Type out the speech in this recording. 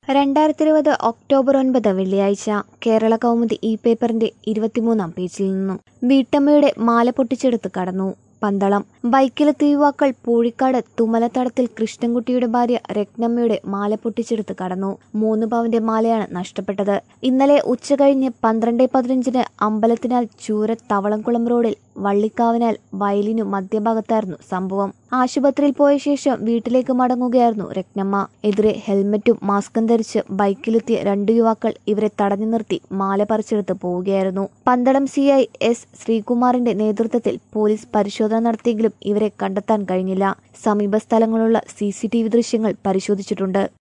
രണ്ടായിരത്തി ഇരുപത് ഒക്ടോബർ ഒൻപത് വെള്ളിയാഴ്ച കേരള കൗമുദി ഇ പേപ്പറിന്റെ ഇരുപത്തിമൂന്നാം പേജിൽ നിന്നും വീട്ടമ്മയുടെ മാല പൊട്ടിച്ചെടുത്ത് കടന്നു പന്തളം ബൈക്കിലെത്തിയ യുവാക്കൾ പൂഴിക്കാട് തുമലത്തടത്തിൽ കൃഷ്ണൻകുട്ടിയുടെ ഭാര്യ രത്നമ്മയുടെ മാല പൊട്ടിച്ചെടുത്ത് കടന്നു മൂന്ന് പവന്റെ മാലയാണ് നഷ്ടപ്പെട്ടത് ഇന്നലെ ഉച്ചകഴിഞ്ഞ് പന്ത്രണ്ട് പതിനഞ്ചിന് അമ്പലത്തിനാൽ ചൂര തവളംകുളം റോഡിൽ വള്ളിക്കാവിനാൽ വയലിനു മധ്യഭാഗത്തായിരുന്നു സംഭവം ആശുപത്രിയിൽ പോയ ശേഷം വീട്ടിലേക്ക് മടങ്ങുകയായിരുന്നു രത്നമ്മ എതിരെ ഹെൽമറ്റും മാസ്കും ധരിച്ച് ബൈക്കിലെത്തിയ രണ്ടു യുവാക്കൾ ഇവരെ തടഞ്ഞു നിർത്തി മാല പറിച്ചെടുത്ത് പോവുകയായിരുന്നു പന്തളം സി ഐ എസ് ശ്രീകുമാറിന്റെ നേതൃത്വത്തിൽ പോലീസ് പരിശോധന നടത്തിയെങ്കിലും ഇവരെ കണ്ടെത്താൻ കഴിഞ്ഞില്ല സമീപ സ്ഥലങ്ങളുള്ള സി ദൃശ്യങ്ങൾ പരിശോധിച്ചിട്ടുണ്ട്